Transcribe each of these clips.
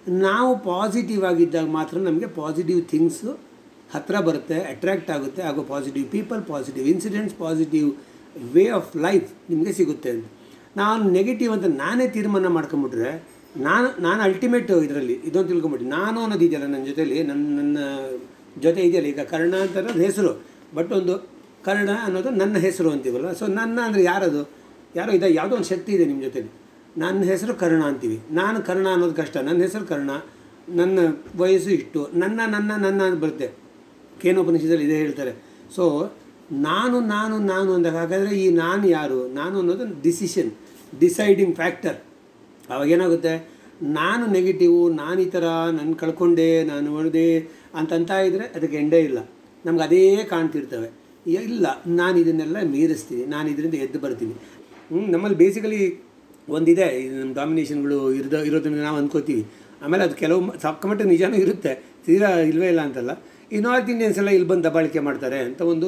ನಾವು ಪಾಸಿಟಿವ್ ಆಗಿದ್ದಾಗ ಮಾತ್ರ ನಮಗೆ ಪಾಸಿಟಿವ್ ಥಿಂಗ್ಸು ಹತ್ತಿರ ಬರುತ್ತೆ ಅಟ್ರ್ಯಾಕ್ಟ್ ಆಗುತ್ತೆ ಹಾಗೂ positive people positive incidents positive way of life ನಿಮಗೆ ಸಿಗುತ್ತೆ ಅಂತ ನಾನು ನೆಗೆಟಿವ್ ಅಂತ ನಾನೇ ತೀರ್ಮಾನ ಮಾಡ್ಕೊಂಬಿಟ್ರೆ ನಾನು ನಾನು ಅಲ್ಟಿಮೇಟ್ ಇದರಲ್ಲಿ ಇದೊಂದು ತಿಳ್ಕೊಂಬಿಟ್ಟು ನಾನು ಅನ್ನೋದು ಇದೆಯಲ್ಲ ನನ್ನ ಜೊತೆಲಿ ನನ್ನ ನನ್ನ ಜೊತೆ ಇದೆಯಲ್ಲ ಈಗ ಕರ್ಣ ಅಂತ ಅನ್ನೋದು ಹೆಸರು ಬಟ್ ಒಂದು ಕರ್ಣ ಅನ್ನೋದು ನನ್ನ ಹೆಸರು ಅಂತೀವಲ್ಲ ಸೊ ನನ್ನ ಅಂದರೆ ಯಾರದು ಯಾರೋ ಇದೆ ಯಾವುದೋ ಒಂದು ಶಕ್ತಿ ಇದೆ ನಿಮ್ಮ ಜೊತೆಲಿ ನನ್ನ ಹೆಸರು ಕರ್ಣ ಅಂತೀವಿ ನಾನು ಕರ್ಣ ಅನ್ನೋದು ಕಷ್ಟ ನನ್ನ ಹೆಸರು ಕರ್ಣ ನನ್ನ ವಯಸ್ಸು ಇಷ್ಟು ನನ್ನ ನನ್ನ ನನ್ನ ಅಂತ ಬರುತ್ತೆ ಕೇನೋಪನಿಷದಲ್ಲಿ ಇದೇ ಹೇಳ್ತಾರೆ ಸೊ ನಾನು ನಾನು ನಾನು ಅಂದಾಗ ಹಾಗಾದರೆ ಈ ನಾನು ಯಾರು ನಾನು ಅನ್ನೋದು ಡಿಸಿಷನ್ ಡಿಸೈಡಿಂಗ್ ಫ್ಯಾಕ್ಟರ್ ಅವಾಗೇನಾಗುತ್ತೆ ನಾನು ನೆಗೆಟಿವು ನಾನು ಈ ಥರ ನಾನು ಕಳ್ಕೊಂಡೆ ನಾನು ಹೊಡೆದೆ ಅಂತಂತ ಇದ್ದರೆ ಅದಕ್ಕೆ ಎಂಡೇ ಇಲ್ಲ ನಮ್ಗೆ ಅದೇ ಕಾಣ್ತಿರ್ತವೆ ಯ- ಇಲ್ಲ ನಾನು ಇದನ್ನೆಲ್ಲ ಮೀರಿಸ್ತೀನಿ ನಾನು ಇದರಿಂದ ಎದ್ದು ಬರ್ತೀನಿ ಹ್ಮ್, ನಮ್ಮಲ್ಲಿ ಬೇಸಿಕಲಿ ಒಂದಿದೆ ಇದು ನಮ್ಮ ಡಾಮಿನೇಷನ್ಗಳು ಇರೋದು ಇರೋದನ್ನ ನಾವು ಅಂದ್ಕೋತೀವಿ ಆಮೇಲೆ ಅದು ಕೆಲವು ಮ- ತಕ್ಕ ಮಟ್ಟಿಗೆ ನಿಜಾನೂ ಇರುತ್ತೆ ತೀರಾ ಇಲ್ವೇ ಇಲ್ಲ ಅಂತಲ್ಲ ಈ ನಾರ್ತ್ ಇಂಡಿಯನ್ಸ್ ಎಲ್ಲ ಇಲ್ಲಿ ಬಂದು ದಬ್ಬಾಳಿಕೆ ಮಾಡ್ತಾರೆ ಅಂತ ಒಂದು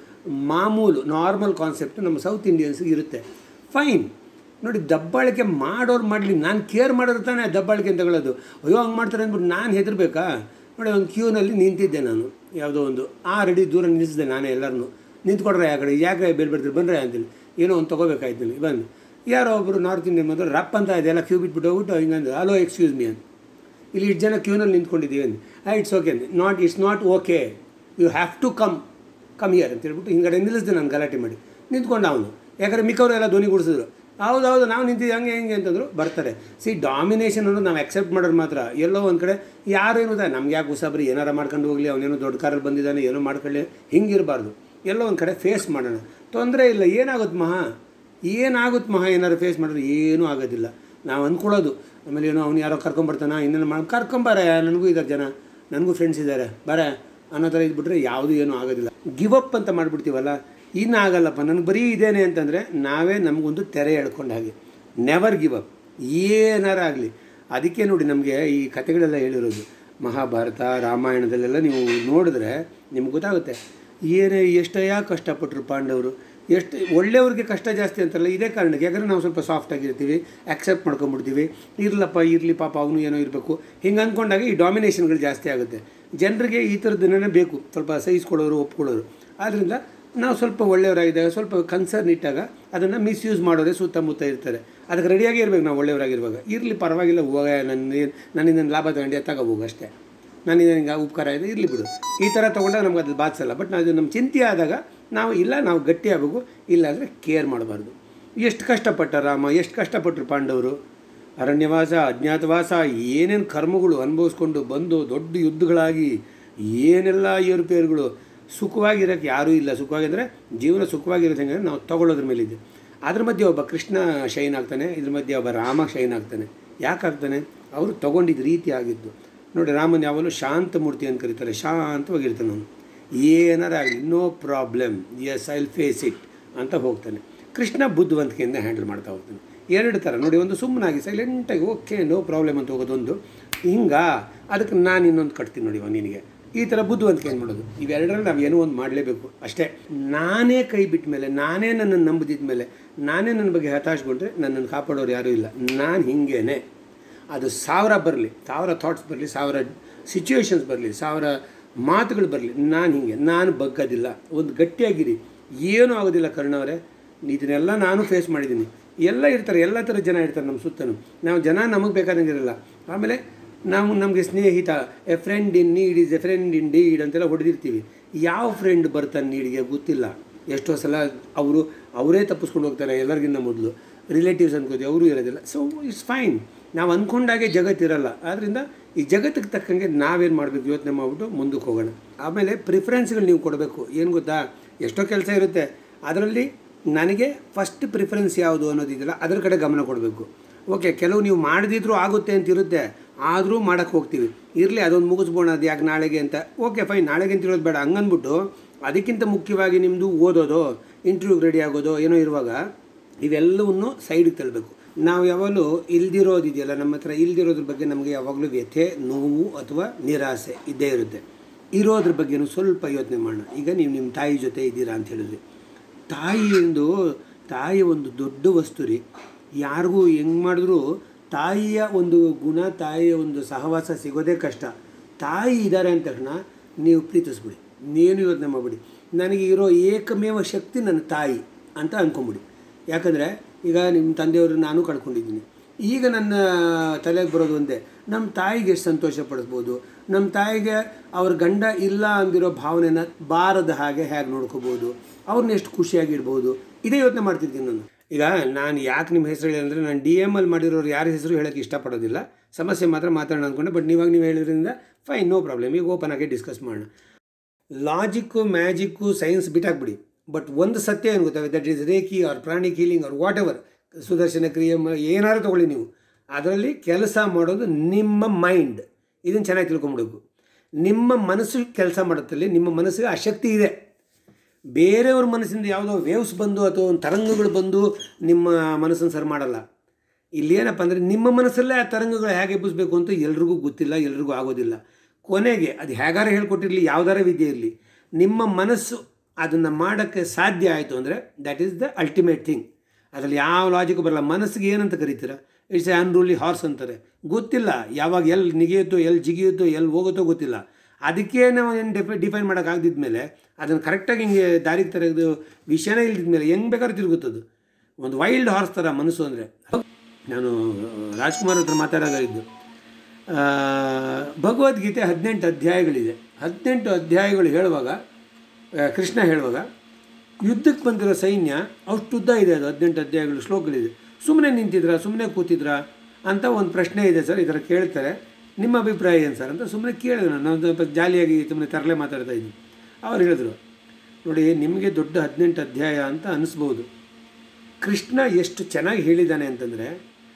ಮಾಮೂಲು ನಾರ್ಮಲ್ ಕಾನ್ಸೆಪ್ಟ್ ನಮ್ಮ ಸೌತ್ ಇಂಡಿಯನ್ಸ್ಗೆ ಇರುತ್ತೆ ಫೈನ್ ನೋಡಿ ದಬ್ಬಾಳಿಕೆ ಮಾಡೋರು ಮಾಡಲಿ ನಾನು ಕೇರ್ ಮಾಡೋರು ತಾನೇ ದಬ್ಬಾಳಿಕೆ ಅಂತ ತಗೊಳ್ಳೋದು ಅಯ್ಯೋ ಹಂಗೆ ಮಾಡ್ತಾರೆ ಅಂದ್ಬಿಟ್ಟು ನಾನು ಹೆದರ್ಬೇಕಾ ನೋಡಿ ಒಂದು ಕ್ಯೂನಲ್ಲಿ ನಿಂತಿದ್ದೆ ನಾನು ಯಾವುದೋ ಒಂದು ಆರು ಅಡಿ ದೂರ ನಿಲ್ಲಿಸಿದೆ ನಾನೇ ಎಲ್ಲರನ್ನೂ ನಿಂತ್ಕೊಡ್ರೆ ಆ ಕಡೆ ಯಾಕೆ ಬೇರೆ ಬರ್ತೀರಿ ಬಂದರೆ ಅಂತೇಳಿ ಏನೋ ಒಂದು ತೊಗೋಬೇಕಾಯ್ತು ನನಗೆ ಬಂದು ಯಾರೋ ಒಬ್ಬರು ನಾರ್ತ್ ಇಂಡಿಯನ್ ಮೊದಲು ರಪ್ ಅಂತ ಇದೆ ಎಲ್ಲ ಕ್ಯೂ ಬಿಟ್ಬಿಟ್ಟು ಹೋಗ್ಬಿಟ್ಟು ಹಿಂಗಂದು ಹಲೋ ಎಕ್ಸ್ಕ್ಯೂಸ್ ಮೀ ಅಂತ ಇಲ್ಲಿ ಇಷ್ಟು ಜನ ಕ್ಯೂನಲ್ಲಿ ನಿಂತ್ಕೊಂಡಿದ್ದೀವಿ ಅಂದು ಆ ಇಟ್ಸ್ ಓಕೆ ಅಂದೆ not it's not okay you have to come come here ಅಂತ ಹೇಳ್ಬಿಟ್ಟು ಹಿಂಗಡೆ ನಿಲ್ಲಿಸಿದೆ ನಾನು ಗಲಾಟೆ ಮಾಡಿ ನಿಂತ್ಕೊಂಡ ಅವನು ಯಾಕಂದರೆ ಮಿಕ್ಕವರು ಎಲ್ಲ ಧ್ವನಿ ಗುಡಿಸಿದ್ರು ಹೌದು ಹೌದು ನಾವು ನಿಂತಿದ್ದು ಹಂಗೆ ಹೆಂಗೆ ಅಂತಂದ್ರು ಬರ್ತಾರೆ ಸಿ ಡಾಮಿನೇಷನ್ ಅನ್ನೋದು ನಾವು ಅಕ್ಸೆಪ್ಟ್ ಮಾಡೋದು ಮಾತ್ರ ಎಲ್ಲೋ ಒಂದು ಕಡೆ ಯಾರು ಏನಿದೆ ನಮ್ಗೆ ಯಾಕೆ ಉಸಾಬ್ರಿ ಏನಾರ ಮಾಡ್ಕೊಂಡು ಹೋಗಲಿ ಅವನೇನೋ ದೊಡ್ಡ ಕಾರಲ್ಲಿ ಬಂದಿದ್ದಾನೆ ಏನೋ ಮಾಡ್ಕೊಳ್ಳಿ ಹಿಂಗಿರಬಾರ್ದು ಎಲ್ಲೋ ಒಂದು ಕಡೆ ಫೇಸ್ ಮಾಡೋಣ ತೊಂದರೆ ಇಲ್ಲ ಏನಾಗುತ್ತೆ ಮಹಾ ಏನಾಗುತ್ತೆ ಮಹಾ ಏನಾರು ಫೇಸ್ ಮಾಡಿದ್ರೆ ಏನೂ ಆಗೋದಿಲ್ಲ ನಾವು ಅಂದ್ಕೊಳ್ಳೋದು ಆಮೇಲೆ ಏನೋ ಅವ್ನು ಯಾರೋ ಕರ್ಕೊಂಬರ್ತಾನ ಇನ್ನೇನು ಮಾಡಿ ಕರ್ಕೊಂಬಾರ ನನಗೂ ಇದ್ದಾರೆ ಜನ ನನಗೂ ಫ್ರೆಂಡ್ಸ್ ಇದ್ದಾರೆ ಬರ ಅನ್ನೋ ಥರ ಇದ್ಬಿಟ್ರೆ ಯಾವುದೂ ಏನೂ ಆಗೋದಿಲ್ಲ ಗಿವ್ ಅಪ್ ಅಂತ ಮಾಡಿಬಿಡ್ತೀವಲ್ಲ ಇನ್ನು ಆಗಲ್ಲಪ್ಪ ನನಗೆ ಬರೀ ಇದೇನೆ ಅಂತಂದರೆ ನಾವೇ ನಮಗೊಂದು ತೆರೆ ಎಳ್ಕೊಂಡು ಹಾಗೆ ನೆವರ್ ಗಿವ್ ಅಪ್ ಏನಾರ ಆಗಲಿ ಅದಕ್ಕೆ ನೋಡಿ ನಮಗೆ ಈ ಕಥೆಗಳೆಲ್ಲ ಹೇಳಿರೋದು ಮಹಾಭಾರತ ರಾಮಾಯಣದಲ್ಲೆಲ್ಲ ನೀವು ನೋಡಿದ್ರೆ ನಿಮ್ಗೆ ಗೊತ್ತಾಗುತ್ತೆ ಏನೇ ಎಷ್ಟಯ್ಯ ಕಷ್ಟಪಟ್ಟರು ಪಾಂಡವರು ಎಷ್ಟು ಒಳ್ಳೆಯವ್ರಿಗೆ ಕಷ್ಟ ಜಾಸ್ತಿ ಅಂತಾರಲ್ಲ ಇದೇ ಕಾರಣಕ್ಕೆ ಯಾಕಂದರೆ ನಾವು ಸ್ವಲ್ಪ ಸಾಫ್ಟ್ ಆಗಿರ್ತೀವಿ ಆಕ್ಸೆಪ್ಟ್ ಮಾಡ್ಕೊಂಬಿಡ್ತೀವಿ ಇರಲಪ್ಪ ಇರಲಿ ಪಾಪ ಅವನು ಏನೋ ಇರಬೇಕು ಹಿಂಗೆ ಅಂದ್ಕೊಂಡಾಗ ಈ ಡಾಮಿನೇಷನ್ಗಳು ಜಾಸ್ತಿ ಆಗುತ್ತೆ ಜನರಿಗೆ ಈ ಥರದ್ದನ್ನೇ ಬೇಕು ಸ್ವಲ್ಪ ಸಹಿಸ್ಕೊಳ್ಳೋರು ಒಪ್ಕೊಳ್ಳೋರು ಆದ್ದರಿಂದ ನಾವು ಸ್ವಲ್ಪ ಒಳ್ಳೆಯವರಾಗಿದ್ದಾಗ ಸ್ವಲ್ಪ ಕನ್ಸರ್ನ್ ಇಟ್ಟಾಗ ಅದನ್ನು ಮಿಸ್ಯೂಸ್ ಮಾಡೋರೆ ಸುತ್ತಮುತ್ತ ಇರ್ತಾರೆ ಅದಕ್ಕೆ ರೆಡಿಯಾಗಿ ಇರ್ಬೇಕು ನಾವು ಒಳ್ಳೆಯವರಾಗಿರುವಾಗ ಇರಲಿ ಪರವಾಗಿಲ್ಲ ಹೋಗ ನನ್ನ ನನ್ನಿಂದ ಲಾಭ ತಗೊಂಡು ಎತ್ತಾಗ ಹೋಗು ಅಷ್ಟೇ ನನ್ನಿಂದ ನಿಂಗೆ ಉಪಕಾರ ಇದೆ ಇರಲಿ ಬಿಡು ಈ ಥರ ತೊಗೊಂಡಾಗ ನಮ್ಗೆ ಅದು ಬಾಧಿಸಲ್ಲ ಬಟ್ ನಾವು ಇದು ನಮ್ಮ ಚಿಂತೆ ಆದಾಗ ನಾವು ಇಲ್ಲ ನಾವು ಗಟ್ಟಿ ಆಗಬೇಕು ಇಲ್ಲ ಅಂದರೆ ಕೇರ್ ಮಾಡಬಾರ್ದು ಎಷ್ಟು ಕಷ್ಟಪಟ್ಟ ರಾಮ ಎಷ್ಟು ಕಷ್ಟಪಟ್ಟರು ಪಾಂಡವರು ಅರಣ್ಯವಾಸ ಅಜ್ಞಾತವಾಸ ಏನೇನು ಕರ್ಮಗಳು ಅನುಭವಿಸ್ಕೊಂಡು ಬಂದು ದೊಡ್ಡ ಯುದ್ಧಗಳಾಗಿ ಏನೆಲ್ಲ ಏರುಪೇರುಗಳು ಸುಖವಾಗಿರೋಕ್ಕೆ ಯಾರೂ ಇಲ್ಲ ಸುಖವಾಗಿದ್ದರೆ ಜೀವನ ಸುಖವಾಗಿರೋದು ಹೆಂಗೆ ನಾವು ತಗೊಳ್ಳೋದ್ರ ಮೇಲಿದೆ ಅದ್ರ ಮಧ್ಯೆ ಒಬ್ಬ ಕೃಷ್ಣ ಶೈನ್ ಆಗ್ತಾನೆ ಇದ್ರ ಮಧ್ಯೆ ಒಬ್ಬ ರಾಮ ಶೈನ್ ಆಗ್ತಾನೆ ಯಾಕೆ ಆಗ್ತಾನೆ ಅವರು ತೊಗೊಂಡಿದ್ದ ರೀತಿ ಆಗಿದ್ದು ನೋಡಿ ರಾಮನ್ ಯಾವಾಗಲೂ ಶಾಂತ ಮೂರ್ತಿ ಅಂತ ಕರೀತಾರೆ ಶಾಂತವಾಗಿರ್ತಾನೆ ಅವನು ಏನಾರ ಆಗಲಿ no problem yes I'll face it ಅಂತ ಹೋಗ್ತಾನೆ ಕೃಷ್ಣ ಬುದ್ಧಿವಂತಿಕೆಯಿಂದ ಹ್ಯಾಂಡಲ್ ಮಾಡ್ತಾ ಹೋಗ್ತಾನೆ ಎರಡು ಥರ ನೋಡಿ ಒಂದು ಸುಮ್ಮನಾಗಿ ಸೈಲೆಂಟಾಗಿ ಓಕೆ ನೋ ಪ್ರಾಬ್ಲಮ್ ಅಂತ ಹೋಗೋದೊಂದು ಹಿಂಗ ಅದಕ್ಕೆ ನಾನು ಇನ್ನೊಂದು ಕಟ್ತೀನಿ ನೋಡಿ ನಿನಗೆ ಈ ಥರ ಬುದ್ಧಿವಂತಿಕೆ ಏನು ಮಾಡೋದು ಇವೆರಡರಲ್ಲಿ ನಾವು ಏನೋ ಒಂದು ಮಾಡಲೇಬೇಕು ಅಷ್ಟೇ ನಾನೇ ಕೈ ಬಿಟ್ಟ ಮೇಲೆ ನಾನೇ ನನ್ನನ್ನು ನಂಬದಿದ್ದ ಮೇಲೆ ನಾನೇ ನನ್ನ ಬಗ್ಗೆ ಹತಾಶಗೊಂಡ್ರೆ ನನ್ನನ್ನು ಕಾಪಾಡೋರು ಯಾರೂ ಇಲ್ಲ ನಾನು ಹಿಂಗೇನೆ ಅದು ಸಾವಿರ ಬರಲಿ ಸಾವಿರ ಥಾಟ್ಸ್ ಬರಲಿ ಸಾವಿರ ಸಿಚುವೇಶನ್ಸ್ ಬರಲಿ ಸಾವಿರ ಮಾತುಗಳು ಬರಲಿ ನಾನು ಹಿಂಗೆ ನಾನು ಬಗ್ಗೋದಿಲ್ಲ ಒಂದು ಗಟ್ಟಿಯಾಗಿರಿ ಏನೂ ಆಗೋದಿಲ್ಲ ಕರ್ಣವರೇ ಇದನ್ನೆಲ್ಲ ನಾನು ಫೇಸ್ ಮಾಡಿದ್ದೀನಿ ಎಲ್ಲ ಇರ್ತಾರೆ ಎಲ್ಲ ಥರ ಜನ ಇರ್ತಾರೆ ನಮ್ಮ ಸುತ್ತಲೂ ನಾವು ಜನ ನಮಗೆ ಬೇಕಾದಂಗೆ ಇರಲ್ಲ ಆಮೇಲೆ ನಾವು ನಮಗೆ ಸ್ನೇಹಿತ a friend in need is a friend indeed ಅಂತೆಲ್ಲ ಹೊಡೆದಿರ್ತೀವಿ ಯಾವ ಫ್ರೆಂಡ್ ಬರ್ತಾನೆ ನೀಡಿಗೆ ಗೊತ್ತಿಲ್ಲ ಎಷ್ಟೋ ಸಲ ಅವರು ಅವರೇ ತಪ್ಪಿಸ್ಕೊಂಡು ಹೋಗ್ತಾರೆ ಎಲ್ಲರಿಗಿಂತ ಮೊದಲು ರಿಲೇಟಿವ್ಸ್ ಅನ್ಕೋತೀವಿ ಅವರು ಇರೋದಿಲ್ಲ ಸೊ ಇಟ್ಸ್ ಫೈನ್ ನಾವು ಅಂದ್ಕೊಂಡಾಗೆ ಜಗತ್ತಿರಲ್ಲ ಆದ್ದರಿಂದ ಈ ಜಗತ್ತಿಗೆ ತಕ್ಕಂಗೆ ನಾವೇನು ಮಾಡಬೇಕು ಯೋಚನೆ ಮಾಡಿಬಿಟ್ಟು ಮುಂದಕ್ಕೆ ಹೋಗೋಣ ಆಮೇಲೆ ಪ್ರಿಫರೆನ್ಸ್ಗಳು ನೀವು ಕೊಡಬೇಕು ಏನು ಗೊತ್ತಾ ಎಷ್ಟೋ ಕೆಲಸ ಇರುತ್ತೆ ಅದರಲ್ಲಿ ನನಗೆ ಫಸ್ಟ್ ಪ್ರಿಫರೆನ್ಸ್ ಯಾವುದು ಅನ್ನೋದಿದೆಯಲ್ಲ ಅದ್ರ ಕಡೆ ಗಮನ ಕೊಡಬೇಕು ಓಕೆ ಕೆಲವು ನೀವು ಮಾಡದಿದ್ರೂ ಆಗುತ್ತೆ ಅಂತ ಇರುತ್ತೆ ಆದರೂ ಮಾಡೋಕ್ಕೆ ಹೋಗ್ತೀವಿ ಇರಲಿ ಅದೊಂದು ಮುಗಿಸ್ಬೋಣ ಅದು ಯಾಕೆ ನಾಳೆಗೆ ಅಂತ ಓಕೆ ಫೈನ್ ನಾಳೆಗೆ ಅಂತ ಇರೋದು ಬೇಡ ಹಂಗನ್ಬಿಟ್ಟು ಅದಕ್ಕಿಂತ ಮುಖ್ಯವಾಗಿ ನಿಮ್ಮದು ಓದೋದು ಇಂಟರ್ವ್ಯೂಗೆ ರೆಡಿ ಆಗೋದು ಏನೋ ಇರುವಾಗ ಇವೆಲ್ಲವನ್ನು ಸೈಡಿಗೆ ತಳ್ಳಬೇಕು ನಾವು ಯಾವಾಗಲೂ ಇಲ್ದಿರೋದಿದೆಯಲ್ಲ ನಮ್ಮ ಹತ್ರ ಇಲ್ದಿರೋದ್ರ ಬಗ್ಗೆ ನಮಗೆ ಯಾವಾಗಲೂ ವ್ಯಥೆ ನೋವು ಅಥವಾ ನಿರಾಸೆ ಇದ್ದೇ ಇರುತ್ತೆ ಇರೋದ್ರ ಬಗ್ಗೆನೂ ಸ್ವಲ್ಪ ಯೋಚನೆ ಮಾಡೋಣ ಈಗ ನೀವು ನಿಮ್ಮ ತಾಯಿ ಜೊತೆ ಇದ್ದೀರಾ ಅಂತ ಹೇಳಿದ್ರಿ ತಾಯಿಯಿಂದ ತಾಯಿ ಒಂದು ದೊಡ್ಡ ವಸ್ತು ರೀ ಯಾರಿಗೂ ಹೆಂಗೆ ಮಾಡಿದ್ರು ತಾಯಿಯ ಒಂದು ಗುಣ ತಾಯಿಯ ಒಂದು ಸಹವಾಸ ಸಿಗೋದೇ ಕಷ್ಟ ತಾಯಿ ಇದ್ದಾರೆ ಅಂದ ತಕ್ಷಣ ನೀವು ಪ್ರೀತಿಸ್ಬಿಡಿ ನೀನು ಯೋಚನೆ ಮಾಡಿಬಿಡಿ ನನಗೆ ಇರೋ ಏಕಮೇವ ಶಕ್ತಿ ನನ್ನ ತಾಯಿ ಅಂತ ಅಂದ್ಕೊಂಬಿಡಿ ಯಾಕಂದರೆ ಈಗ ನಿಮ್ಮ ತಂದೆಯವರು ನಾನು ಕಳ್ಕೊಂಡಿದ್ದೀನಿ ಈಗ ನನ್ನ ತಲೆಗೆ ಬರೋದು ಒಂದೇ ನಮ್ಮ ತಾಯಿಗೆ ಎಷ್ಟು ಸಂತೋಷ ಪಡಿಸ್ಬೋದು ನಮ್ಮ ತಾಯಿಗೆ ಅವ್ರ ಗಂಡ ಇಲ್ಲ ಅಂದಿರೋ ಭಾವನೆನ ಬಾರದ ಹಾಗೆ ಹೇಗೆ ನೋಡ್ಕೋಬೋದು ಅವ್ರನ್ನ ಎಷ್ಟು ಖುಷಿಯಾಗಿಡ್ಬೋದು ಇದೇ ಯೋಚನೆ ಮಾಡ್ತಿರ್ತೀನಿ ನಾನು ಈಗ ನಾನು ಯಾಕೆ ನಿಮ್ಮ ಹೆಸರು ಹೇಳಿ ಅಂದರೆ ನಾನು ಡಿ ಎಮ್ ಅಲ್ಲಿ ಮಾಡಿರೋರು ಯಾರ ಹೆಸರು ಹೇಳೋಕ್ಕೆ ಇಷ್ಟಪಡೋದಿಲ್ಲ ಸಮಸ್ಯೆ ಮಾತ್ರ ಮಾತಾಡೋಣ ಅಂದ್ಕೊಂಡೆ ಬಟ್ ನೀವಾಗ ನೀವು ಹೇಳಿದ್ರಿಂದ ಫೈನ್ ನೋ ಪ್ರಾಬ್ಲಮ್ ಈಗ ಓಪನ್ ಆಗಿ ಡಿಸ್ಕಸ್ ಮಾಡೋಣ ಲಾಜಿಕ್ಕು ಮ್ಯಾಜಿಕ್ಕು ಸೈನ್ಸ್ ಬಿಟ್ಟಾಕ್ಬಿಡಿ ಬಟ್ ಒಂದು ಸತ್ಯ ಏನು ಗೊತ್ತಾಗುತ್ತೆ that is reiki or pranic healing or whatever Sudarshan Kriya ಮ- ಏನಾದ್ರು ತೊಗೊಳ್ಳಿ ನೀವು ಅದರಲ್ಲಿ ಕೆಲಸ ಮಾಡೋದು ನಿಮ್ಮ ಮೈಂಡ್ ಇದನ್ನು ಚೆನ್ನಾಗಿ ತಿಳ್ಕೊಂಬಿಡ್ಬೇಕು ನಿಮ್ಮ ಮನಸ್ಸು ಕೆಲಸ ಮಾಡುತ್ತಲ್ಲಿ ನಿಮ್ಮ ಮನಸ್ಸಿಗೆ ಆ ಶಕ್ತಿ ಇದೆ ಬೇರೆಯವ್ರ ಮನಸ್ಸಿಂದ ಯಾವುದೋ ವೇವ್ಸ್ ಬಂದು ಅಥವಾ ಒಂದು ತರಂಗಗಳು ಬಂದು ನಿಮ್ಮ ಮನಸ್ಸನ್ನು ಸರಿ ಮಾಡಲ್ಲ ಇಲ್ಲಿ ಏನಪ್ಪ ಅಂದರೆ ನಿಮ್ಮ ಮನಸ್ಸಲ್ಲೇ ಆ ತರಂಗಗಳು ಹೇಗೆ ಎಬ್ಬಿಸ್ಬೇಕು ಅಂತ ಎಲ್ರಿಗೂ ಗೊತ್ತಿಲ್ಲ ಎಲ್ರಿಗೂ ಆಗೋದಿಲ್ಲ ಕೊನೆಗೆ ಅದು ಹೇಗಾರ ಹೇಳ್ಕೊಟ್ಟಿರಲಿ ಯಾವ್ದಾರ ವಿದ್ಯೆ ಇರಲಿ ನಿಮ್ಮ ಮನಸ್ಸು ಅದನ್ನು ಮಾಡೋಕ್ಕೆ ಸಾಧ್ಯ ಆಯಿತು ಅಂದರೆ that is the ultimate thing ಅದರಲ್ಲಿ ಯಾವ ಲಾಜಿಕ್ ಬರಲ್ಲ ಮನಸ್ಸಿಗೆ ಏನಂತ ಕರಿತೀರ ಇಟ್ಸ್ ಎ ಅನ್ರೂಲಿ ಹಾರ್ಸ್ ಅಂತಾರೆ ಗೊತ್ತಿಲ್ಲ ಯಾವಾಗ ಎಲ್ಲಿ ನಿಗಿಯುತ್ತೋ ಎಲ್ಲಿ ಜಿಗಿಯುತ್ತೋ ಎಲ್ಲಿ ಹೋಗುತ್ತೋ ಗೊತ್ತಿಲ್ಲ ಅದಕ್ಕೆ ನಾವು ಏನು ಡಿಫೈ ಡಿಫೈನ್ ಮಾಡೋಕ್ಕಾಗದಿದ್ಮೇಲೆ ಅದನ್ನು ಕರೆಕ್ಟಾಗಿ ಹಿಂಗೆ ದಾರಿಗೆ ತೆರೆದು ವಿಷಯನೇ ಇಲ್ದಿದ್ಮೇಲೆ ಹೆಂಗೆ ಬೇಕಾದ್ರೂ ತಿರುಗುತ್ತದು ಒಂದು ವೈಲ್ಡ್ ಹಾರ್ಸ್ ಥರ ಮನಸ್ಸು ಅಂದರೆ ನಾನು ರಾಜ್ಕುಮಾರ್ ಹತ್ರ ಮಾತಾಡೋದಾಗಿದ್ದು ಆ, ಭಗವದ್ಗೀತೆ ಹದಿನೆಂಟು ಅಧ್ಯಾಯಗಳಿದೆ ಹದಿನೆಂಟು ಅಧ್ಯಾಯಗಳು ಹೇಳುವಾಗ ಆ, ಕೃಷ್ಣ ಹೇಳುವಾಗ ಯುದ್ಧಕ್ಕೆ ಬಂದಿರೋ ಸೈನ್ಯ ಅಷ್ಟು ಉದ್ದ ಇದೆ ಅದು ಹದಿನೆಂಟು ಅಧ್ಯಾಯಗಳು ಶ್ಲೋಕಗಳಿದೆ ಸುಮ್ಮನೆ ನಿಂತಿದ್ರಾ ಸುಮ್ಮನೆ ಕೂತಿದ್ರಾ ಅಂತ ಒಂದು ಪ್ರಶ್ನೆ ಇದೆ ಸರ್ ಈ ಥರ ಕೇಳ್ತಾರೆ ನಿಮ್ಮ ಅಭಿಪ್ರಾಯ ಏನು ಸರ್ ಅಂತ ಸುಮ್ಮನೆ ಕೇಳಿದೆ ನಾನು ನಾನು ಸ್ವಲ್ಪ ಜಾಲಿಯಾಗಿ ಸುಮ್ಮನೆ ತರಲೆ ಮಾತಾಡ್ತಾ ಇದ್ದೀನಿ ಅವ್ರು ಹೇಳಿದ್ರು ನೋಡಿ ನಿಮಗೆ ದೊಡ್ಡ ಹದಿನೆಂಟು ಅಧ್ಯಾಯ ಅಂತ ಅನಿಸ್ಬೋದು ಕೃಷ್ಣ ಎಷ್ಟು ಚೆನ್ನಾಗಿ ಹೇಳಿದ್ದಾನೆ ಅಂತಂದರೆ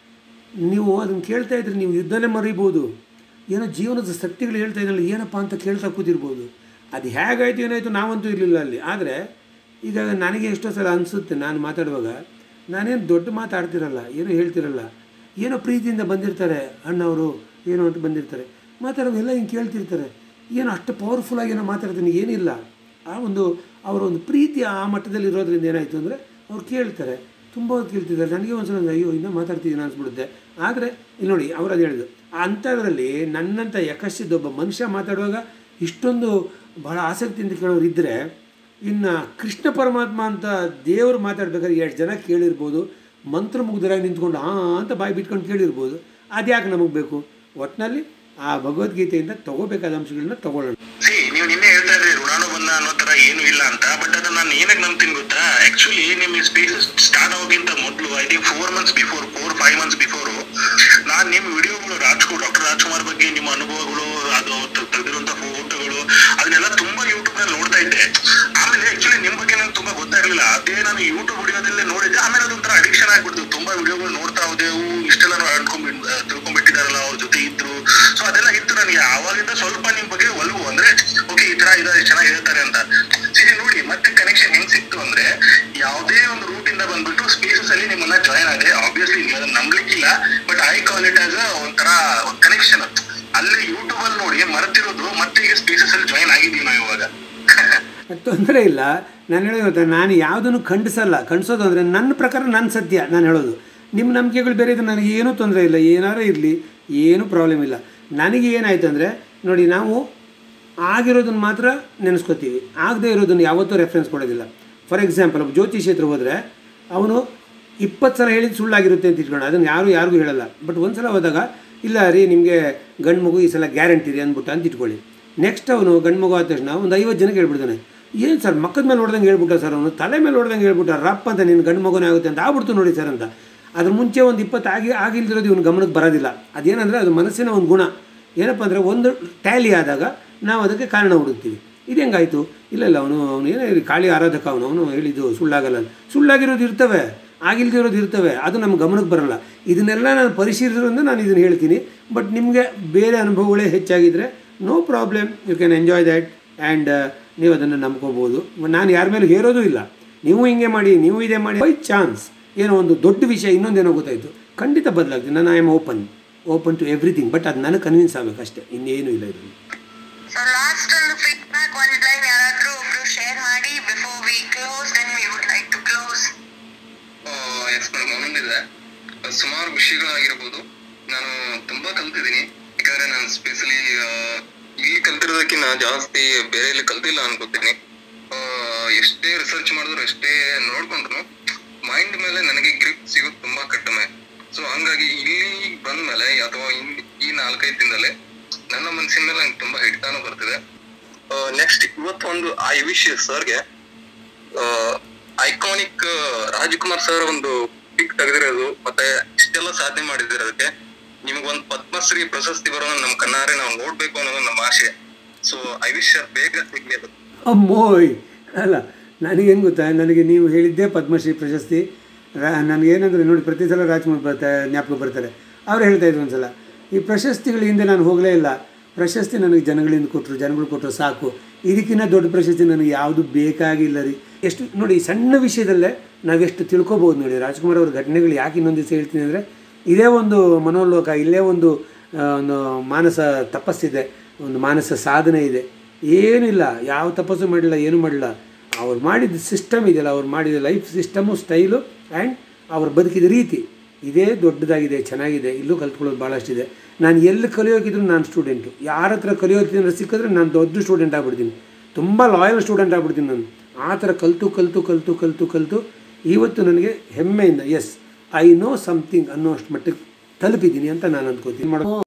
ನೀವು ಅದನ್ನು ಕೇಳ್ತಾ ಇದ್ರೆ ನೀವು ಯುದ್ಧನೇ ಮರಿಬೋದು ಏನೋ ಜೀವನದ ಸತ್ಯಗಳು ಹೇಳ್ತಾ ಇದ್ರಲ್ಲ ಏನಪ್ಪ ಅಂತ ಕೇಳ್ತಾ ಕೂತಿರ್ಬೋದು ಅದು ಹೇಗಾಯ್ತು ಏನಾಯಿತು ನಾವಂತೂ ಇರಲಿಲ್ಲ ಅಲ್ಲಿ ಆದರೆ ಈಗ ನನಗೆ ಎಷ್ಟೋ ಸಲ ಅನಿಸುತ್ತೆ ನಾನು ಮಾತಾಡುವಾಗ ನಾನೇನು ದೊಡ್ಡ ಮಾತಾಡ್ತಿರಲ್ಲ ಏನೋ ಹೇಳ್ತಿರಲ್ಲ ಏನೋ ಪ್ರೀತಿಯಿಂದ ಬಂದಿರ್ತಾರೆ ಅಣ್ಣವರು ಏನೋ ಅಂತ ಬಂದಿರ್ತಾರೆ ಮಾತಾಡೋವೆಲ್ಲ ಹಿಂಗೆ ಕೇಳ್ತಿರ್ತಾರೆ ಏನೋ ಅಷ್ಟು ಪವರ್ಫುಲ್ಲಾಗಿ ಏನೋ ಮಾತಾಡ್ತೀನಿ ಏನಿಲ್ಲ ಆ ಒಂದು ಅವರ ಒಂದು ಪ್ರೀತಿ ಆ ಮಟ್ಟದಲ್ಲಿ ಇರೋದ್ರಿಂದ ಏನಾಯಿತು ಅಂದರೆ ಅವ್ರು ಕೇಳ್ತಾರೆ ತುಂಬ ಹೊತ್ತು ಕೇಳ್ತಿದ್ದಾರೆ ನನಗೆ ಒಂದ್ಸಲ ಅಂದ್ರೆ ಅಯ್ಯೋ ಇನ್ನೂ ಮಾತಾಡ್ತಿದ್ದೀನಿ ಅನ್ಸ್ಬಿಡುತ್ತೆ ಆದರೆ ಇಲ್ಲಿ ನೋಡಿ ಅವ್ರು ಅದು ಹೇಳಿದ್ರು ಆ ಅಂಥದ್ರಲ್ಲಿ ನನ್ನಂಥ ಯಕಶ್ಚಿದ್ದ ಒಬ್ಬ ಮನುಷ್ಯ ಮಾತಾಡುವಾಗ ಇಷ್ಟೊಂದು ಬಹಳ ಆಸಕ್ತಿಯಿಂದ ಕೇಳೋರು ಇದ್ದರೆ ಇನ್ನು ಕೃಷ್ಣ ಪರಮಾತ್ಮ ಅಂತ ದೇವರು ಮಾತಾಡ್ಬೇಕಾದ್ರೆ ಎಷ್ಟು ಜನ ಕೇಳಿರ್ಬೋದು ಮಂತ್ರಮುಗ್ಧರಾಗಿ ನಿಂತ್ಕೊಂಡು ಹಾಂ ಅಂತ ಬಾಯಿ ಬಿಟ್ಕೊಂಡು ಕೇಳಿರ್ಬೋದು ಅದ್ಯಾಕೆ ನಮಗೆ ಬೇಕು ಒಟ್ಟಿನಲ್ಲಿ ಆ ಭಗವದ್ಗೀತೆಯಿಂದ ತಗೋಬೇಕಾದ ಅಂಶಗಳನ್ನ ತಗೊಳ್ಳೋಣ ಸಿ ನೀವು ನಿನ್ನೆ ಹೇಳ್ತಾ ಇದ್ರಿ ಋಣಾನುಬಂಧ ಅನ್ನೋ ತರ ಏನು ಇಲ್ಲ ಅಂತ ಬಟ್ ಅದನ್ನ ನಾನು ಏನಕ್ಕೆ ನಂಬ್ತೀನಿ ಗೊತ್ತಾ ಆಕ್ಚುಲಿ ನಿಮ್ ಸ್ಪೇಸ್ ಸ್ಟಾರ್ಟ್ ಆಗೋಕ್ಕಿಂತ ಮೊದಲು I think four months before four five months before ನಾನ್ ನಿಮ್ ವಿಡಿಯೋಗಳು ರಾಜ್ಕುಮಾರ್ ಡಾಕ್ಟರ್ ರಾಜ್ಕುಮಾರ್ ಬಗ್ಗೆ ನಿಮ್ಮ ಅನುಭವಗಳು ಅದು ತೆಗೆದಿರುವಂತ ಫೋಟೋಗಳು ಅದನ್ನೆಲ್ಲ ತುಂಬಾ ಯೂಟ್ಯೂಬ್ ನಲ್ಲಿ ನೋಡ್ತಾ ಇದ್ದೆ ಆಮೇಲೆ ಆಕ್ಚುಲಿ ನಿಮ್ ಬಗ್ಗೆ ನಂಗೆ ತುಂಬಾ ಗೊತ್ತಾಗ್ಲಿಲ್ಲ ಅದೇ ನಾನು ಯೂಟ್ಯೂಬ್ ವಿಡಿಯೋದಲ್ಲೇ ನೋಡಿದ್ದೆ ಆಮೇಲೆ ಅದೊಂಥರ ಅಡಿಕ್ಷನ್ ಆಗ್ಬಿಡ್ತು ತುಂಬಾ ವಿಡಿಯೋಗಳು ನೋಡ್ತಾ ಹೋದೆವು ಇಷ್ಟೆಲ್ಲ ಅನ್ಕೊಂಡ್ ತಿಳ್ಕೊಂಡ್ಬಿಟ್ಟಿದಾರಲ್ಲ ಅವ್ರ ಜೊತೆ ಇದ್ರು ಸೊ ಅದೆಲ್ಲ ಇತ್ತು ನನಗೆ ಆವಾಗಿಂದ ಸ್ವಲ್ಪ ನಿಮ್ ಬಗ್ಗೆ ಒಲವು ಅಂದ್ರೆ ಓಕೆ ಈ ತರ ಇದಾರೆ ಚೆನ್ನಾಗಿ ಹೇಳ್ತಾರೆ ಅಂತ ಸರಿ ನೋಡಿ ಮತ್ತೆ ಕನೆಕ್ಷನ್ ಹೆಂಗ್ ಸಿಕ್ತು ಅಂದ್ರೆ ಯಾವುದೇ ಒಂದು ರೂಟ್ ಇಂದ ಬಂದ್ಬಿಟ್ಟು ಸ್ಪೇಸಸ್ ಅಲ್ಲಿ ನಿಮ್ಮನ್ನ ಜಾಯ್ನ್ ಆದೆ ಆಬ್ವಿಯಸ್ಲಿ ನೀವು ಅದನ್ನ ನಂಬ್ಲಿಕ್ಕಿಲ್ಲ but I call it as ಒಂಥರ ಕನೆಕ್ಷನ್ ಅಲ್ಲಿ ಯೂಟ್ಯೂಬ್ ಅಲ್ಲಿ ನೋಡಿ ಮರೆತಿರೋದು ಮತ್ತೆ ಈಗ ಸ್ಪೇಸಸ್ ಅಲ್ಲಿ ಜಾಯ್ನ್ ಆಗಿದೀವಿ ನಾವು ಇವಾಗ ತೊಂದರೆ ಇಲ್ಲ ನಾನು ಹೇಳೋದು ಗೊತ್ತಾ ನಾನು ಯಾವುದನ್ನು ಖಂಡಿಸಲ್ಲ ಖಂಡಿಸೋದು ಅಂದರೆ ನನ್ನ ಪ್ರಕಾರ ನನ್ನ ಸತ್ಯ ನಾನು ಹೇಳೋದು ನಿಮ್ಮ ನಂಬಿಕೆಗಳು ಬೇರೆ ಇದು ನನಗೆ ಏನೂ ತೊಂದರೆ ಇಲ್ಲ ಏನಾರು ಇರಲಿ ಏನೂ ಪ್ರಾಬ್ಲಮ್ ಇಲ್ಲ ನನಗೆ ಏನಾಯ್ತು ಅಂದರೆ ನೋಡಿ ನಾವು ಆಗಿರೋದನ್ನು ಮಾತ್ರ ನೆನೆಸ್ಕೋತೀವಿ ಆಗದೇ ಇರೋದನ್ನು ಯಾವತ್ತೂ ರೆಫರೆನ್ಸ್ ಕೊಡೋದಿಲ್ಲ ಫಾರ್ ಎಕ್ಸಾಂಪಲ್ ಒಬ್ಬ ಜ್ಯೋತಿಷಿ ಹತ್ರ ಹೋದರೆ ಅವನು ಇಪ್ಪತ್ತು ಸಲ ಹೇಳಿದ್ದು ಸುಳ್ಳಾಗಿರುತ್ತೆ ಅಂತ ಇಟ್ಕೊಂಡು ಅದನ್ನು ಯಾರು ಯಾರಿಗೂ ಹೇಳಲ್ಲ ಬಟ್ ಒಂದು ಸಲ ಹೋದಾಗ ಇಲ್ಲ ರೀ ನಿಮಗೆ ಗಂಡು ಮಗು ಈ ಸಲ ಗ್ಯಾರಂಟಿ ರೀ ಅಂದ್ಬಿಟ್ಟು ಅಂತ ಇಟ್ಕೊಳ್ಳಿ ನೆಕ್ಸ್ಟ್ ಅವನು ಗಂಡು ಮಗು ಆದ ತಕ್ಷಣ ಒಂದು ಐವತ್ತು ಜನಕ್ಕೆ ಹೇಳ್ಬಿಡ್ತಾನೆ ಏನು ಸರ್ ಮಕ್ಕದ ಮೇಲೆ ಹೊಡೆದಂಗೆ ಹೇಳ್ಬಿಟ್ಟ ಸರ್ ಅವನು ತಲೆ ಮೇಲೆ ಹೊಡೆದಂಗೆ ಹೇಳ್ಬಿಟ್ಟ ರಪ್ಪ ಅಂತ ನಿನ್ನ ಗಂಡು ಮಗುನೇ ಆಗುತ್ತೆ ಅಂತ ಆಗ್ಬಿಡ್ತು ನೋಡಿ ಸರ್ ಅಂತ ಅದ್ರ ಮುಂಚೆ ಒಂದು ಇಪ್ಪತ್ತು ಆಗಿ ಆಗಿಲ್ದಿರೋದು ಇವನು ಗಮನಕ್ಕೆ ಬರೋದಿಲ್ಲ ಅದೇನಂದರೆ ಅದು ಮನಸ್ಸಿನ ಒಂದು ಗುಣ ಏನಪ್ಪ ಅಂದರೆ ಒಂದು ಟ್ಯಾಲಿ ಆದಾಗ ನಾವು ಅದಕ್ಕೆ ಕಾರಣ ಹುಡುಕ್ತೀವಿ ಇದು ಹೆಂಗಾಯಿತು ಇಲ್ಲ ಇಲ್ಲ ಅವನು ಅವನು ಏನೇ ಇರಲಿ ಕಾಳಿ ಆರಾಧಕ ಅವನು ಅವನು ಹೇಳಿದ್ದು ಸುಳ್ಳಾಗಲ್ಲ ಅಂತ. ಸುಳ್ಳಾಗಿರೋದು ಇರ್ತವೆ ಆಗಿಲ್ದಿರೋದು ಇರ್ತವೆ ಅದು ನಮ್ಮ ಗಮನಕ್ಕೆ ಬರಲ್ಲ ಇದನ್ನೆಲ್ಲ ನಾನು ಪರಿಶೀಲಿಸೋದ್ರಿಂದ ನಾನು ಇದನ್ನು ಹೇಳ್ತೀನಿ ಬಟ್ ನಿಮಗೆ ಬೇರೆ ಅನುಭವಗಳೇ ಹೆಚ್ಚಾಗಿದ್ದರೆ no problem you can enjoy that and ನೀವು ಅದನ್ನು ನಂಬ್ಕೋಬೋದು ನಾನು ಯಾರ ಮೇಲೂ ಹೇರೋದು ಇಲ್ಲ ನೀವು ಹಿಂಗೆ ಮಾಡಿ ನೀವು ಇದೇ ಮಾಡಿ ಬೈ ಚಾನ್ಸ್ ಏನೋ ಒಂದು ದೊಡ್ಡ ವಿಷಯ ಇನ್ನೊಂದೇನೋ ಗೊತ್ತಾಯಿತು ಖಂಡಿತ ಬದಲಾಗ್ತೀನಿ ನಾನು I am open open to everything but ಅದು ನನಗೆ ಕನ್ವಿನ್ಸ್ ಆಗಬೇಕು ಅಷ್ಟೇ ಇನ್ನೇನು ಇಲ್ಲ ಇದರಲ್ಲಿ ಸೊ ಲಾಸ್ಟ್ ಒಂದು ಫೀಡ್ಬ್ಯಾಕ್ ಒಂದು ಲೈನ್ ಯಾರಾದ್ರೂ ಒಬ್ರು ಶೇರ್ ಮಾಡಿ before we close then we would like to close yes madam ಒಂದೊಂದಿದೆ ಸುಮಾರು ವಿಷಯಗಳಾಗಿರ್ಬೋದು ನಾನು ತುಂಬಾ ಕಲ್ತಿದ್ದೀನಿ ಯಾಕಂದ್ರೆ ನಾನು ಸ್ಪೆಷಲಿ ಇಲ್ಲಿ ಕಲ್ತಿರೋದಕ್ಕಿಂತ ಜಾಸ್ತಿ ಬೇರೆ ಎಲ್ಲಿ ಕಲ್ತಿಲ್ಲ ಅನ್ಕೋತೀನಿ ಆ, ಎಷ್ಟೇ ರಿಸರ್ಚ್ ಮಾಡಿದ್ರು ಎಷ್ಟೇ ನೋಡ್ಕೊಂಡ್ರು ಮೈಂಡ್ ಮೇಲೆ ನನಗೆ ಗ್ರಿಪ್ ಸಿಗೋದು ತುಂಬಾ ಕಡಿಮೆ ಸೊ ಹಂಗಾಗಿ ಇಲ್ಲಿ ಬಂದ್ಮೇಲೆ ಅಥವಾ ಇನ್- ಈ ನಾಲ್ಕೈದು ದಿನದಲ್ಲೇ ನನ್ನ ಮನಸ್ಸಿನ ಮೇಲೆ ನಂಗೆ ತುಂಬಾ ಹಿಡಿತಾನು ಬರ್ತಿದೆ ನೆಕ್ಸ್ಟ್ ಇವತ್ತೊಂದು ಐ ವಿಶ್ ಸರ್ಗೆ ಐಕಾನಿಕ್ ರಾಜ್ಕುಮಾರ್ ಸರ್ ಒಂದು ಪಿಕ್ ತೆಗೆದಿರೋದು ಮತ್ತೆ ಇಷ್ಟೆಲ್ಲ ಸಾಧನೆ ಮಾಡಿದಿರೋದಕ್ಕೆ ನಿಮಗೊಂದು ಪದ್ಮಶ್ರೀ ಪ್ರಶಸ್ತಿ ಬರೋಣ ನಮ್ ಕಣ್ಣಾರೆ ನಾವು ನೋಡ್ಬೇಕು ಅನ್ನೋದು ನಮ್ಮ ಆಸೆ ಸೊ ಐ ವಿಶ್ ಸರ್ ಬೇಗ ಸಿಗ್ಲಿ ಅದು ಅಮ್ಮೋಯ್ ಅಲ್ಲ ನನಗೇನು ಗೊತ್ತಾ ನನಗೆ ನೀವು ಹೇಳಿದ್ದೇ ಪದ್ಮಶ್ರೀ ಪ್ರಶಸ್ತಿ ರಾ ನನಗೇನಂದರೆ ನೋಡಿ ಪ್ರತಿ ಸಲ ರಾಜ್ಕುಮಾರ್ ಬರ್ತಾ ಜ್ಞಾಪಕ ಬರ್ತಾರೆ ಅವ್ರು ಹೇಳ್ತಾ ಇದ್ರು ಒಂದ್ಸಲ ಈ ಪ್ರಶಸ್ತಿಗಳ ಹಿಂದೆ ನಾನು ಹೋಗಲೇ ಇಲ್ಲ ಪ್ರಶಸ್ತಿ ನನಗೆ ಜನಗಳಿಂದ ಕೊಟ್ಟರು ಜನಗಳು ಕೊಟ್ಟರು ಸಾಕು ಇದಕ್ಕಿಂತ ದೊಡ್ಡ ಪ್ರಶಸ್ತಿ ನನಗೆ ಯಾವುದು ಬೇಕಾಗಿಲ್ಲ ರೀ ಎಷ್ಟು ನೋಡಿ ಈ ಸಣ್ಣ ವಿಷಯದಲ್ಲೇ ನಾವೆಷ್ಟು ತಿಳ್ಕೊಬೋದು ನೋಡಿ ರಾಜ್ಕುಮಾರ್ ಅವ್ರ ಘಟನೆಗಳು ಯಾಕೆ ಇನ್ನೊಂದು ದಿವಸ ಹೇಳ್ತೀನಿ ಅಂದರೆ ಇದೇ ಒಂದು ಮನೋಲೋಕ ಇಲ್ಲೇ ಒಂದು ಆ, ಒಂದು ಮಾನಸ ತಪಸ್ಸಿದೆ ಒಂದು ಮಾನಸ ಸಾಧನೆ ಇದೆ ಏನಿಲ್ಲ ಯಾವ ತಪಸ್ಸು ಮಾಡಿಲ್ಲ ಏನೂ ಮಾಡಿಲ್ಲ ಅವ್ರು ಮಾಡಿದ ಸಿಸ್ಟಮ್ ಇದೆಯಲ್ಲ ಅವ್ರು ಮಾಡಿದ ಲೈಫ್ ಸಿಸ್ಟಮು ಸ್ಟೈಲು ಆ್ಯಂಡ್ ಅವ್ರು ಬದುಕಿದ ರೀತಿ ಇದೇ ದೊಡ್ಡದಾಗಿದೆ ಚೆನ್ನಾಗಿದೆ ಇಲ್ಲೂ ಕಲ್ತ್ಕೊಳ್ಳೋದು ಭಾಳಷ್ಟಿದೆ ನಾನು ಎಲ್ಲಿ ಕಲಿಯೋಕಿದ್ರು ನಾನು ಸ್ಟೂಡೆಂಟು ಯಾರ ಹತ್ರ ಕಲಿಯೋಕಿದ್ರೆ ಸಿಕ್ಕಿದ್ರೆ ನಾನು ದೊಡ್ಡ ಸ್ಟೂಡೆಂಟ್ ಆಗ್ಬಿಡ್ತೀನಿ ತುಂಬ ಲಾಯಲ್ ಸ್ಟೂಡೆಂಟ್ ಆಗ್ಬಿಡ್ತೀನಿ ನಾನು ಆ ಥರ ಕಲಿತು ಕಲಿತು ಕಲಿತು ಕಲಿತು ಕಲಿತು ಇವತ್ತು ನನಗೆ ಹೆಮ್ಮೆಯಿಂದ ಎಸ್ ಐ ನೋ ಸಮಥಿಂಗ್ ಅನ್ನೋ ಅಷ್ಟು ಮಟ್ಟಿಗೆ ತಲುಪಿದ್ದೀನಿ ಅಂತ ನಾನು ಅಂದ್ಕೋತೀನಿ ಮಾಡೋ